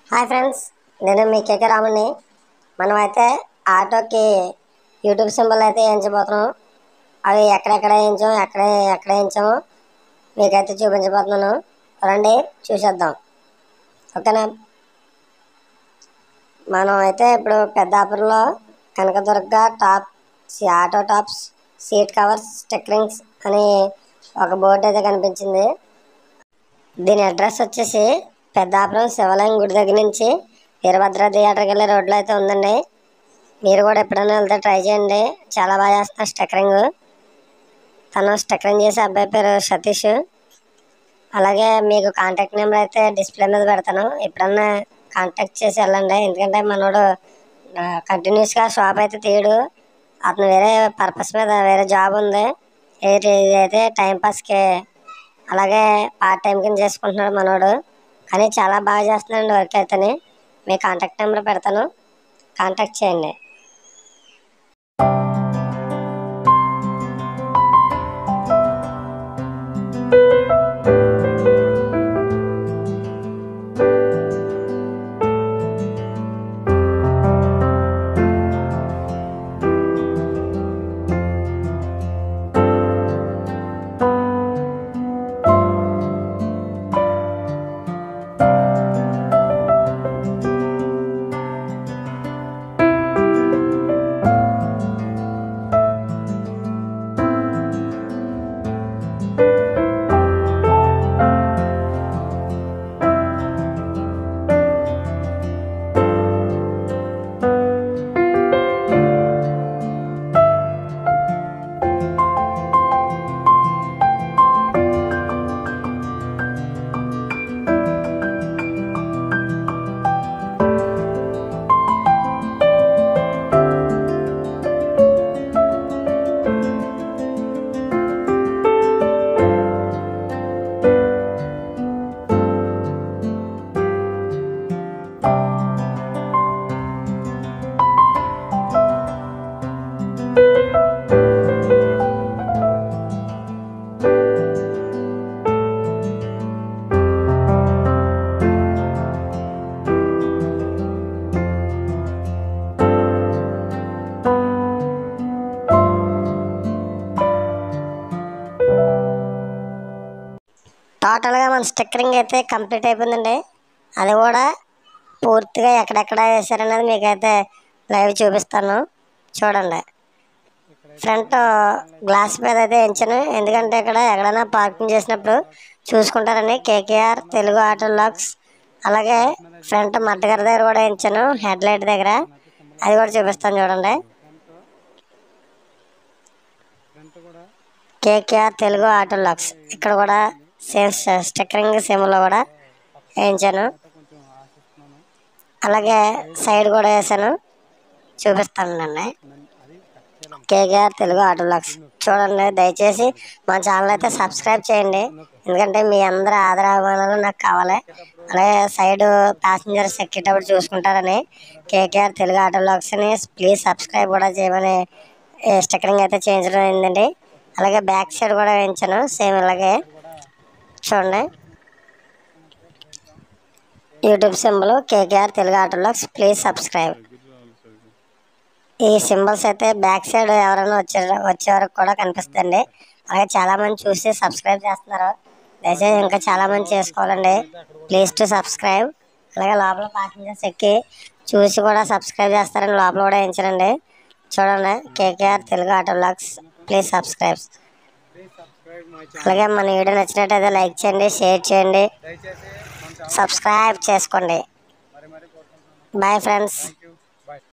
hi friends నేను మీ కేకే రాముని మనం అయితే ఆటోకి యూట్యూబ్ సింబల్ అయితే వేయించబోతున్నాం అవి ఎక్కడెక్కడ వేయించాం ఎక్కడ ఎక్కడ వేయించామో మీకైతే చూపించబోతున్నాను రండి చూసేద్దాం ఓకేనా మనం అయితే ఇప్పుడు పెద్దాపురంలో కనకదుర్గ టాప్ సి- auto tops seat covers stickerings అని ఒక బోర్డు అయితే కనిపించింది దీని అడ్రస్ వచ్చేసి పెద్దాపురం శివాలయం గుడి దగ్గర నుంచి వీరభద్ర థియేటర్కి వెళ్ళే రోడ్లో అయితే ఉందండి మీరు కూడా ఎప్పుడైనా వెళ్తే ట్రై చేయండి చాలా బాగా చేస్తున్నారు స్టిక్కరింగ్ తను స్టిక్కరింగ్ చేసే అబ్బాయి పేరు సతీష్ అలాగే మీకు కాంటాక్ట్ నెంబర్ అయితే డిస్ప్లే మీద పెడతాను ఎప్పుడన్నా కాంటాక్ట్ చేసి వెళ్ళండి ఎందుకంటే మనోడు కంటిన్యూస్గా షాప్ అయితే తీయడు అతను వేరే పర్పస్ మీద వేరే జాబ్ ఉంది ఇది అయితే టైంపాస్కి అలాగే పార్ట్ టైం కింద చేసుకుంటున్నాడు మనోడు కానీ చాలా బాగా చేస్తున్నాడు వర్క్ అయితేనే మీ కాంటాక్ట్ నెంబర్ పెడతాను కాంటాక్ట్ చేయండి టోటల్గా మన స్టిక్కరింగ్ అయితే కంప్లీట్ అయిపోయిందండి అది కూడా పూర్తిగా ఎక్కడెక్కడ వేసారనేది మీకైతే లైవ్ చూపిస్తాను చూడండి ఫ్రంట్ గ్లాస్ మీద అయితే ఎంచాను ఎందుకంటే ఇక్కడ ఎక్కడైనా పార్కింగ్ చేసినప్పుడు చూసుకుంటారని కేకేఆర్ తెలుగు ఆటో లాక్స్ అలాగే ఫ్రంట్ మట్టగారి దగ్గర కూడా ఎంచాను హెడ్ లైట్ దగ్గర అది కూడా చూపిస్తాను చూడండి ఫ్రంట్ కూడా కేకేఆర్ తెలుగు ఆటో లాక్స్ ఇక్కడ కూడా సేమ్ స్టిక్కరింగ్ సిమ్లో కూడా వేయించాను అయితే కొంచెం ఆశిస్తున్నాను అలాగే సైడ్ కూడా వేసాను చూపిస్తానండి నన్ను అది కట్ చేయాలి కేకేఆర్ తెలుగు ఆటో లాక్స్ చూడండి దయచేసి మా ఛానల్ అయితే సబ్స్క్రైబ్ చేయండి ఎందుకంటే మీ అందరి ఆదరాభిమానాలు నాకు కావాలి అలాగే సైడ్ ప్యాసింజర్స్ ఎక్కేటప్పుడు చూసుకుంటారని కేకేఆర్ తెలుగు ఆటో లాక్స్ని ప్లీజ్ సబ్స్క్రైబ్ కూడా చేయమని స్టిక్కరింగ్ అయితే చేయించడం అయిందండి అలాగే బ్యాక్ సైడ్ కూడా వేయించాను సేమ్ ఇలాగే చూడండి YouTube symbol KKR Telugu auto locks please subscribe ఈ సింబల్స్ అయితే బ్యాక్ సైడ్ ఎవరైనా వచ్చే వచ్చే వరకు కూడా కనిపిస్తుంది అలాగే చాలా మంది చూసి సబ్స్క్రైబ్ చేస్తున్నారు దయచేసి ఇంకా చాలా మంది చేసుకోవాలండి ప్లీజ్ టు సబ్స్క్రైబ్ అలాగే లోపల ప్యాసింజర్స్ ఎక్కి చూసి కూడా సబ్స్క్రైబ్ చేస్తారని లోపల కూడా వేయించండి చూడండి KKR Telugu auto locks please subscribe please subscribe my channel అలాగే మన వీడియో నచ్చినట్టయితే లైక్ చేయండి షేర్ చేయండి దయచేసి మన ఛానల్ సబ్స్క్రైబ్ చేసుకోండి మరి మరి కోరుకుంటున్నాను bye friends thank you bye